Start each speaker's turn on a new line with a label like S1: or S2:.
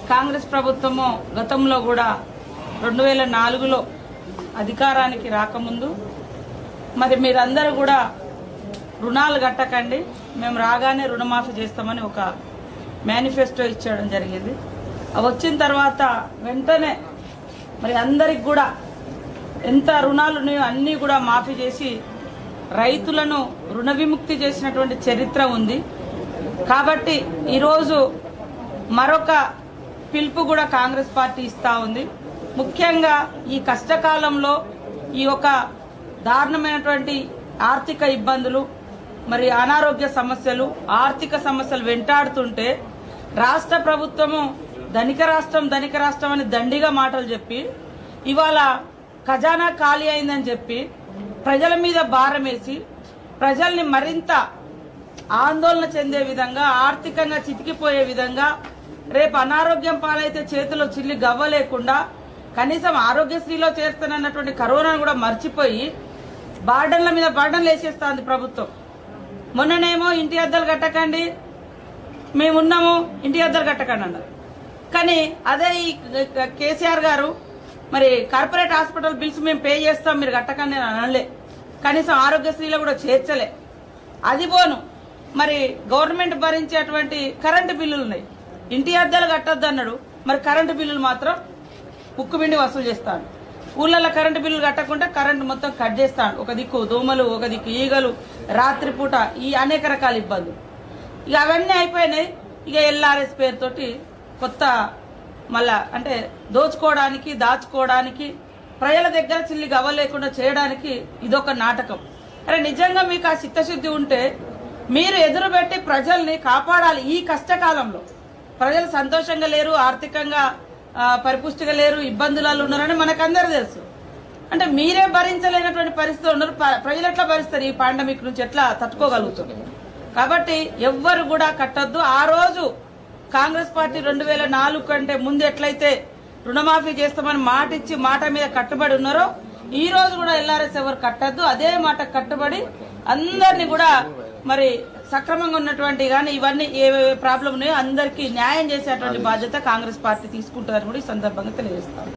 S1: కాంగ్రెస్ ప్రభుత్వము గతంలో కూడా రెండు వేల నాలుగులో అధికారానికి రాకముందు మరి మీరందరూ కూడా రుణాలు కట్టకండి మేము రాగానే రుణమాఫీ చేస్తామని ఒక మేనిఫెస్టో ఇచ్చడం జరిగింది అవి వచ్చిన తర్వాత వెంటనే మరి అందరికి కూడా ఎంత రుణాలు ఉన్నాయో అన్నీ కూడా మాఫీ చేసి రైతులను రుణ విముక్తి చేసినటువంటి చరిత్ర ఉంది కాబట్టి ఈరోజు మరొక పిలుపు కూడా కాంగ్రెస్ పార్టీ ఇస్తా ఉంది ముఖ్యంగా ఈ కష్టకాలంలో ఈ యొక్క దారుణమైనటువంటి ఆర్థిక ఇబ్బందులు మరి అనారోగ్య సమస్యలు ఆర్థిక సమస్యలు వెంటాడుతుంటే రాష్ట్ర ప్రభుత్వము ధనిక రాష్ట్రం ధనిక రాష్ట్రం అని దండిగా మాటలు చెప్పి ఇవాళ ఖజానా ఖాళీ అయిందని చెప్పి ప్రజల మీద భారం వేసి ప్రజల్ని మరింత ఆందోళన చెందే విధంగా ఆర్థికంగా చితికిపోయే విధంగా రేపు అనారోగ్యం పాలైతే చేతిలో చిల్లి గవ్వ లేకుండా కనీసం ఆరోగ్యశ్రీలో చేస్తానన్నటువంటి కరోనాను కూడా మర్చిపోయి బార్డన్ల మీద బార్డన్లు వేసేస్తుంది ప్రభుత్వం మొన్ననేమో ఇంటి అద్దలు కట్టకండి మేమున్నాము ఇంటి అద్దలు కట్టకండి అన్నారు కానీ అదే ఈ కేసీఆర్ గారు మరి కార్పొరేట్ హాస్పిటల్ బిల్స్ మేము పే చేస్తాం మీరు కట్టకండి అని అనలే కనీసం ఆరోగ్యశ్రీలో కూడా చేర్చలే అది పోను మరి గవర్నమెంట్ భరించేటువంటి కరెంటు బిల్లులు ఉన్నాయి ఇంటి అద్దెలు కట్టొద్దు అన్నాడు మరి కరెంటు బిల్లులు మాత్రం ఉక్కు పిండి వసూలు చేస్తాడు ఊళ్ళల్లో కరెంటు బిల్లులు కట్టకుండా కరెంటు మొత్తం కట్ చేస్తాడు ఒక దిక్కు దోమలు ఒక దిక్కు ఈగలు రాత్రిపూట ఈ అనేక రకాల ఇబ్బందులు ఇక అవన్నీ అయిపోయినాయి ఇక ఎల్ఆర్ఎస్ పేరుతోటి కొత్త మళ్ళా అంటే దోచుకోవడానికి దాచుకోవడానికి ప్రజల దగ్గర చిల్లి గవ్వలేకుండా చేయడానికి ఇదొక నాటకం అరే నిజంగా మీకు ఆ చిత్తశుద్ధి ఉంటే మీరు ఎదురుపెట్టి ప్రజల్ని కాపాడాలి ఈ కష్టకాలంలో ప్రజలు సంతోషంగా లేరు ఆర్థికంగా ఆ, పరిపుష్టిగా లేరు ఇబ్బందులలో ఉన్నారని మనకందరూ తెలుసు అంటే మీరే భరించలేనటువంటి పరిస్థితులు ఉన్నారు ప- ప్రజలు ఎట్లా భరిస్తారు ఈ పాండమిక్ నుంచి ఎట్లా తట్టుకోగలుగుతారు కాబట్టి ఎవ్వరు కూడా కట్టొద్దు ఆ రోజు కాంగ్రెస్ పార్టీ రెండు వేల నాలుగు కంటే ముందు ఎట్లయితే రుణమాఫీ చేస్తామని మాట ఇచ్చి మాట మీద కట్టుబడి ఉన్నారో ఈ రోజు కూడా ఎల్ఆర్ఎస్ ఎవరు కట్టద్దు అదే మాట కట్టుబడి అందరినీ కూడా మరి సక్రమంగా ఉన్నటువంటి కానీ ఇవన్నీ ఏ ప్రాబ్లం ఉన్నాయో అందరికీ న్యాయం చేసేటువంటి బాధ్యత కాంగ్రెస్ పార్టీ తీసుకుంటుందని కూడా ఈ సందర్భంగా తెలియజేస్తాం